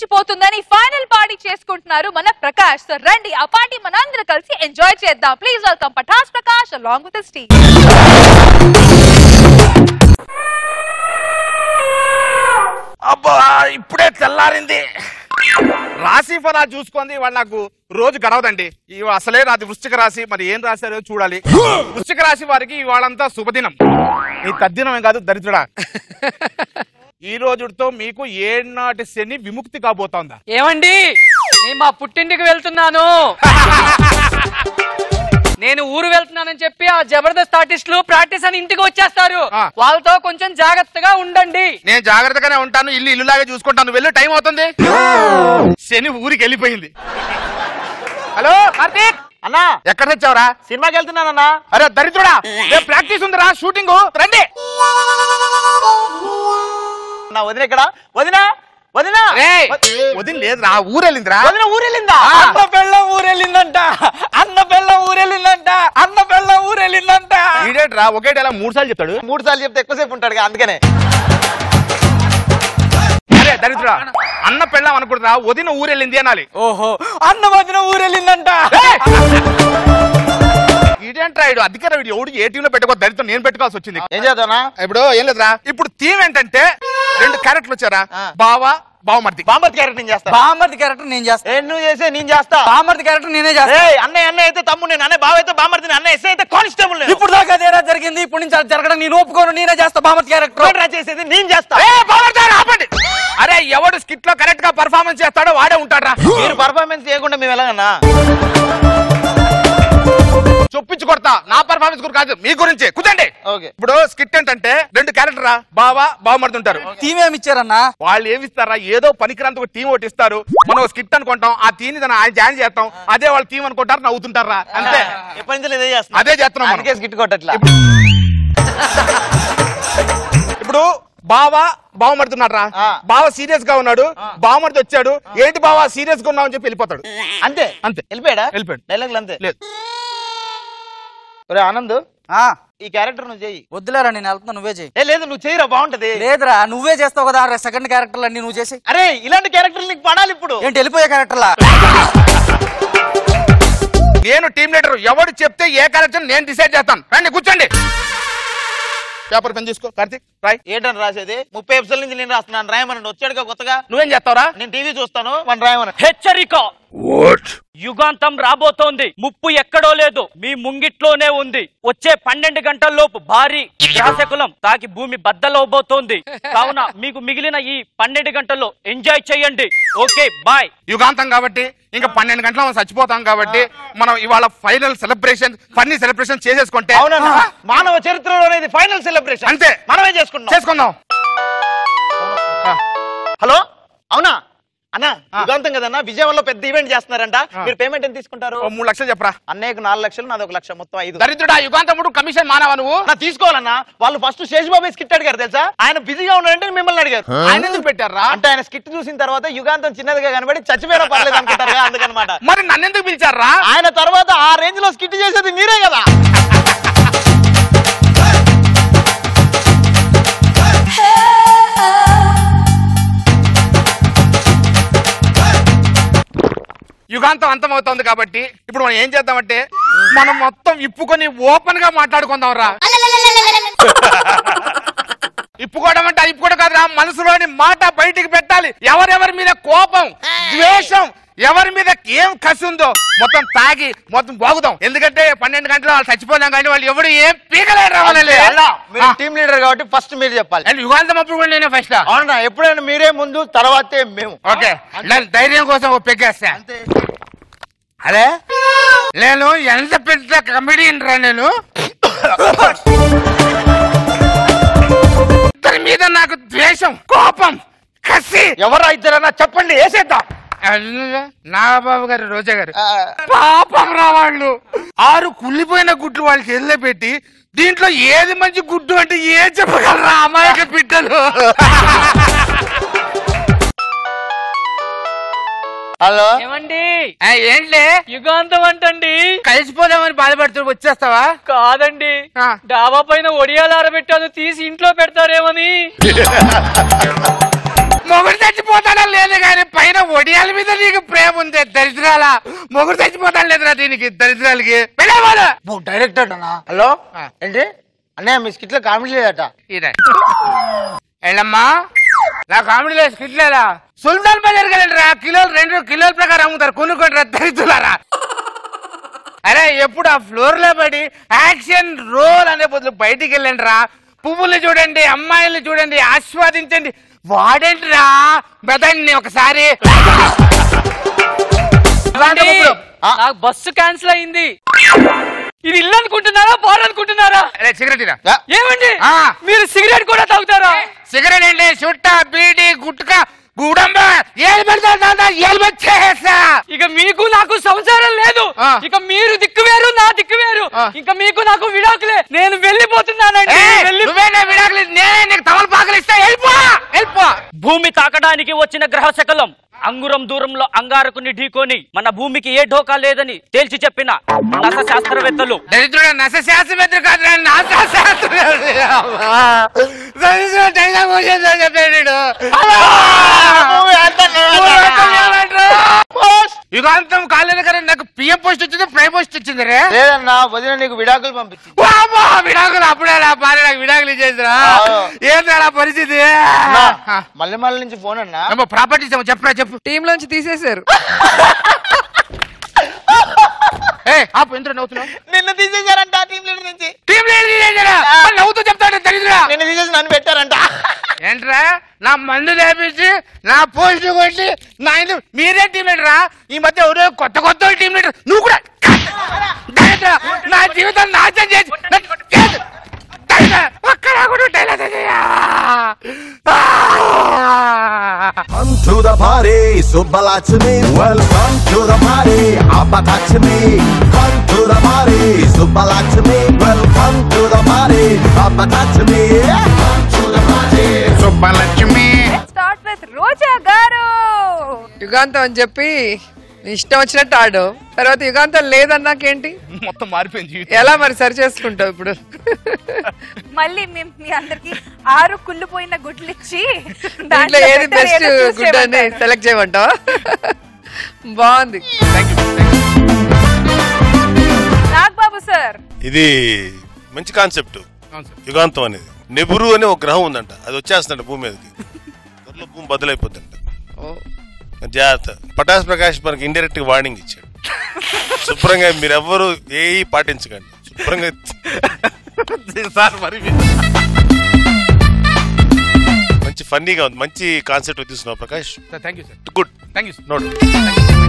మించిపోతుందని final party చేసుకుంటున్నారు మన Prakash so రండి ఆ పార్టీ మనందరం కలిసి ఎంజాయ్ చేద్దాం please welcome Patas Prakash along with Steve అబ్బా ఇప్పుడే తెల్లారింది రాశి ఫలా చూసుకుంది వాళ్ళు నాకు రోజు గడవదండి ఇవి అసలే నాది వృశ్చిక రాశి మరి ఏం రాశారో చూడాలి వృశ్చిక రాశి వారికి ఇవాళంతా శుభదినం ఈ తద్దినమే కాదు దరిద్రుడా ఈ రోజుతో మీకు ఏనాటి శని విముక్తి కాబోతోందా ఏమండి నేను మా పుట్టింటికి వెళ్తున్నాను నేను ఊరు వెళ్తున్నానని చెప్పి ఆ జబర్దస్త్ ఆర్టిస్టులు ప్రాక్టీస్ అని ఇంటికి వచ్చేస్తారు ఆ. వాళ్ళతో కొంచెం జాగ్రత్తగా ఉండండి నేను జాగ్రత్తగానే ఉంటాను ఇల్లు ఇల్లులాగే చూసుకుంటాను వెళ్ళి టైం అవుతుంది శని ఊరికి వెళ్ళిపోయింది హలో కార్తీక్ అన్నా ఎక్కడ తెచ్చావురా సినిమాకి వెళ్తున్నానన్నా అరే దరిద్రుడా రేపు ప్రాక్టీస్ ఉందిరా షూటింగ్ రండి నా వదిన ఇక్కడ వదిన వదిన ఏయ్, వదిన లేదురా ఊరు వెళ్ళిందిరా వదిన ఊరెళ్ళిందా ఆ. అన్న పెళ్ళ ఊరెళ్ళిందంట అన్న పెళ్ళ ఊరెళ్ళిందంట అన్న పెళ్ళ ఊరెళ్ళిందంట ఈడేట్రా ఒకే డైలాగ్ మూడు సార్లు చెప్తాడు మూడు సార్లు చెప్తే ఎక్కువసేపు ఉంటాడు అందుకనే అరే దరిద్రుడా అన్న పెళ్ళాం అనుకుంటురా వదిన ఊరు వెళ్ళింది అనాలి ఓహో అన్న వదిన ఊరెళ్ళిందంట ఇదేంట్రా ఇడు అధికార వీడు ఎవడు ఏ టీంలో పెట్టుకో దరిద్రం నేను పెట్టుకోవాల్సి వచ్చింది ఏం చేద్దానా ఇప్పుడు ఏం లేదురా ఇప్పుడు థీమ్ ఏంటంటే రెండు క్యారెక్టర్లు వచ్చారా ఆ. బావా బావమర్ది బాంబర్తి క్యారెక్టర్ నేను చేస్తా బామర్ది క్యారెక్టర్ నేను చేస్తా ఏ నువ్వు చేసే నేను చేస్తా బామర్ది క్యారెక్టర్ నేనే చేస్తా ఏయ్ అన్నయ్య అన్నయ్య అయితే తమ్ముడు నేను అన్నయ్య బావ అయితే బాంబర్తి అన్నయ్య ఎస్ఐ అయితే కానిస్టేబుల్ నేను ఇప్పుడు దాకా అదేరా జరిగింది ఇప్పుడు నుంచి అది జరగడం నేను ఒప్పుకోను నేనే చేస్తా బామర్ది క్యారెక్టర్ రా చేసేది నేను చేస్తా ఏ, బావమర్ది అని ఆపండి అరే ఎవడు స్కిట్ లో కరెక్ట్ గా పర్ఫార్మెన్స్ చేస్తాడో వాడే ఉంటాడ్రా మీరు పర్ఫార్మెన్స్ చేయకుండా మేము ఎలాగన్నా చొప్పించి కొడతా నా పర్ఫార్మెన్స్ గురించి కాదు మీ గురించి కూర్చోండి ఓకే ఇప్పుడు స్కిట్ ఏంటంటే రెండు క్యారెక్టర్ రా బావా బావమర్ది ఉంటారు థీమ్ ఏమి ఇచ్చారన్నా వాళ్ళు ఏమి ఇస్తారా ఏదో పనికిరంత ఒక టీం ఒకటి ఇస్తారు మనం స్కిట్ అనుకుంటాం ఆ టీని దాన్ని ఆయన జాయిన్ చేస్తాం అదే వాళ్ళ టీం అనుకుంటారు నవ్వుతుంటారా అంతే ఎప్పటి నుంచి ఇదే చేస్తున్నా అదే చేస్తున్నాం మనం. అందుకే స్కిట్ కొట్టట్లా ఇప్పుడు బావా బావమడుతున్నారా ఆ. బావ సీరియస్ గా ఉన్నాడు బావమడిది వచ్చాడు ఏంటి బావా సీరియస్ గా ఉన్నావు అని చెప్పి వెళ్ళిపోతాడు అంతే అంతే. వెళ్ళిపోయాడా వెళ్ళిపోయాడు. డైలాగులు అంతే లేదు ఒరే ఆనంద్ ఆ, ఈ క్యారెక్టర్ నువ్వు చెయ్యి వద్దులేరా నేను వెళ్తున్నా నువ్వే చేయి ఏ లేదు నువ్వు చెయ్యిరా బాగుంటది లేదురా నువ్వే చేస్తావు కదా సెకండ్ క్యారెక్టర్లు అన్ని నువ్వు చేసి అరే ఇలాంటి క్యారెక్టర్ నీకు పడాలి ఇప్పుడు ఏంటి వెళ్ళిపోయే క్యారెక్టర్లా నేను టీం లీడర్ ఎవడు చెప్తే ఏ క్యారెక్టర్ నేను డిసైడ్ చేస్తాను రండి కూర్చోండి పేపర్ పెన్ తీసుకో కార్తీక్ రాయ్ ఏంటని రాసేది ముప్పై ఎపిసోడ్ నుంచి నేను రాస్తున్నాను రాయమనండి వచ్చాడుగా కొత్తగా నువ్వేం చేస్తావురా నేను టీవీ చూస్తాను మన రాయమని హెచ్చరిక యుగాంతం రాబోతోంది ముప్పు ఎక్కడో లేదు మీ ముంగిట్లోనే ఉంది వచ్చే పన్నెండు గంటల్లోపు భారీ గ్రాసకులం తాకి భూమి బద్దలవబోతోంది కావున మీకు మిగిలిన ఈ పన్నెండు గంటల్లో ఎంజాయ్ చేయండి ఓకే బాయ్ యుగాంతం కాబట్టి ఇంకా పన్నెండు గంటల మనం చచ్చిపోతాం కాబట్టి మనం ఇవాళ ఫైనల్ సెలబ్రేషన్ ఫన్నీ సెలబ్రేషన్ చేసేసుకుంటే అవునన్నా మానవ చరిత్రలో ఇది ఫైనల్ సెలబ్రేషన్ అంతే. మనమే చేసుకుంటాం చేసుకుందాం హలో అవునా అన్నా యుగాంతం కదన్నా విజయవాడలో పెద్ద ఈవెంట్ చేస్తున్నారంట మీరు పేమెంట్ ఎంత తీసుకుంటారు ఓ మూడు లక్షలు చెప్పరా అన్నయ్యకు నాలుగు లక్షలు నాది ఒక లక్ష మొత్తం ఐదు దరిద్రుడా యుగాంతముడు కమిషన్ మానవా నువ్వు నా తీసుకోవాలన్నా వాళ్ళు ఫస్ట్ శేషబాబు స్కిట్ అడిగారు తెలుసా ఆయన బిజీగా ఉన్నారంటే మిమ్మల్ని అడిగారు ఆయన ఎందుకు పెట్టారా అంటే ఆయన స్కిట్ చూసిన తర్వాత యుగాంతం చిన్నదిగా కనబడి చచ్చిపోయినా పర్లేదు అనుకుంటారు కదా, అందుకనమాట మరి నన్ను ఎందుకు పిలిచారా ఆయన తర్వాత ఆ రేంజ్ లో స్కిట్ చేసేది మీరే కదా యుగాంతం అంతమవుతోంది కాబట్టి ఇప్పుడు మనం ఏం చేద్దామంటే మనం మొత్తం ఇప్పుకొని ఓపెన్ గా మాట్లాడుకుందాం రా ఇప్పుకోవడం అంటే ఇప్పుకోవడం కాదురా మనసులోని మాట బయటికి పెట్టాలి ఎవరెవరి మీద కోపం ద్వేషం ఎవరి మీద ఏం కసి ఉందో మొత్తం తాగి మొత్తం బాగుదాం ఎందుకంటే పన్నెండు గంటలు వాళ్ళు చచ్చిపోదాం కానీ వాళ్ళు ఎవడు ఏం పీకలేరు రావాలని అలా, మీరు టీమ్ లీడర్ కాబట్టి ఫస్ట్ మీరు చెప్పాలి అండ్ యుగాంతం అప్పుడు కూడా నేనే ఫస్ట్ అవునా ఎప్పుడైనా మీరే ముందు తర్వాతే మేము ఓకే నేను ధైర్యం కోసం ఓ పెగ్గేస్తా అరే నేను ఎంత పెద్ద కమెడియన్ రా నేను ఇద్దరి మీద నాకు ద్వేషం కోపం కసి ఎవరు ఇద్దరన్నా చెప్పండి వేసేద్దాం నాగబాబు గారు రోజా గారు పాపం రా వాళ్ళు ఆరు కుళ్ళిపోయిన గుడ్లు వాళ్ళ చేతిలో పెట్టి దీంట్లో ఏది మంచి గుడ్డు అంటే ఏ చెప్పగలరా అమాయక బిడ్డలు హలో ఏమండి ఆ, ఏంట్లే యుగాంతం అంటండి కలిసిపోదామని బాధపడుతూ వచ్చేస్తావా కాదండి ఆ. డాబా పైన ఒడియాలు ఆరబెట్టాను తీసి ఇంట్లో పెడతారేమని మొగుడు చచ్చిపోతాడా లేదు కానీ పైన ఒడియాల మీద నీకు ప్రేమ ఉంది దరిద్రాల మొగుడు చచ్చిపోతాను లేదురా దీనికి దరిద్రాలకి వెళ్ళేవాడు డైరెక్టర్ అన్నా హలో ఆ. ఏంటి అన్నయ్య మీ స్కిట్ లో కామెడీ లేదట వెళ్ళమ్మా నా కామెడీలో స్కిట్ లేదా సుల్తాన్ బజార్ వెళ్ళండిరా కిలోలు రెండు కిలోల ప్రకారం అమ్ముతారు కొనుక్కోండిరా దరిద్రులారా అరే ఎప్పుడు ఆ ఫ్లోర్ లో పడి యాక్షన్ రోల్ అనే బదులు బయటికి వెళ్ళండి రా పువ్వులు చూడండి అమ్మాయిల్ని చూడండి ఆస్వాదించండి వాడండిరా బెదండి ఒకసారి ఏమండి? ఆ. నాకు బస్సు క్యాన్సిల్ అయింది ఇది ఇల్లు అనుకుంటున్నారా బార్ అనుకుంటున్నారా అరే సిగరెట్ ఇరా యా. ఏమండి ఆ. మీరు సిగరెట్ కూడా తాగుతారా సిగరెట్ అండి చుట్ట బీడి గుట్క గుడంబ ఏలు పెడతా ఏలు వచ్చేస్తా ఇక మీకు నాకు సంసారం లేదు ఆ. ఇక మీరు దిక్కు వేరు నా దిక్కు వేరు ఆ. ఇక మీకు నాకు విడాకులే నేను వెళ్ళిపోతున్నానండి ఏయ్, వెళ్ళి నువ్వేనా విడాకులు నేనే నీకు తమలపాకులు ఇస్తా వెళ్ళిపో వెళ్ళిపో భూమి తాకడానికి వచ్చిన గ్రహ శకలం అంగురం దూరంలో అంగారకుని ఢీకొని మన భూమికి ఏ ఢోకా లేదని తేల్చి చెప్పిన నస శాస్త్రవేత్తలు దరిద్రుడు నశ శాస్త్రవేత్త కాదు రా, నాశ శాస్త్రవేత్త. అమ్మా. దరిద్రుడు డైలాగ్ వచ్చేసి చెప్పాడు వీడు. ఏమంటారు? యుగాంతం కాలేదు కదా నాకు పిఎం పోస్ట్ వచ్చింది ప్రైమ్ పోస్ట్ వచ్చింది రే లేదన్నా వదిన నీకు విడాకులు పంపించింది వామ్మో, విడాకులు అప్పుడే నా భార్య నాకు విడాకులు ఇచ్చేసిరా ఆ. ఏంటి నా పరిస్థితి అన్నా, మల్లె మల్ల నుంచి ఫోన్ అన్నా ఏమో ప్రాపర్టీస్ ఏమో చెప్పరా చెప్పు టీమ్ లోంచి తీసేశారు ఏ ఆపు ఎందుకు నవ్వుతున్నావు నిన్న తీసేశారంట టీం లీడర్ నుంచి టీం లీడర్ చేశారా? మరి నవ్వుతూ చెప్తాడు దరిద్రుడా నిన్న తీసేసి నన్ను పెట్టారంట ఏంట్రా నా మందు లేపించి నా పోస్ట్ కొట్టి నా ఇంట్లో మీరే టీం లీడర్ రా ఈ మధ్య ఎవరో కొత్త కొత్త టీం లీడర్ నువ్వు కూడా దరిద్ర, నా జీవితం నాశనం చేసి నన్ను చేసి, దరిద్ర, ఒక్క కూడా డైలాగ్ చెయ్యా. ఆ! Come to the party, Subbalachmi. Welcome to the party, Abatachmi. Come to the party, Subbalachmi. Welcome to the party, Abatachmi. Come to the party. Subbalakshmi start with Roja garu యుగాంతం అని చెప్పి నీ ఇష్టం వచ్చినట్టు ఆడు తర్వాత యుగాంతం లేదన్నాకేంటి మొత్తం మారిపోయింది జీవితం ఎలా మరి సరి చేసుకుంటావు ఇప్పుడు మళ్ళీ మేము మీ అందరికి ఆరు కుళ్ళిపోయిన గుడ్లు ఇచ్చి దీంట్లో ఏది better బెస్ట్ ఏదో choose గుడ్ అని చేయమంటారు. సెలెక్ట్ చేయమంటావా బాగుంది నాగబాబు సార్ ఇది మంచి కాన్సెప్ట్ అవును సార్. యుగాంతం అనేది నెబురు అనే ఒక గ్రహం ఉందంట అది వచ్చేస్తుందంట భూమి మీదకి త్వరలో భూమి బదులైపోతుందంట ఓ, జాగ్రత్త పటాస్ ప్రకాష్ మనకి ఇండైరెక్ట్ గా వార్నింగ్ ఇచ్చాడు శుభ్రంగా మీరెవ్వరు ఏ పాటించకండి శుభ్రంగా సార్ మరి మంచి ఫన్నీగా ఉంది మంచి కాన్సెప్ట్ తీసుకున్నావు Prakash thank you sir good thank you note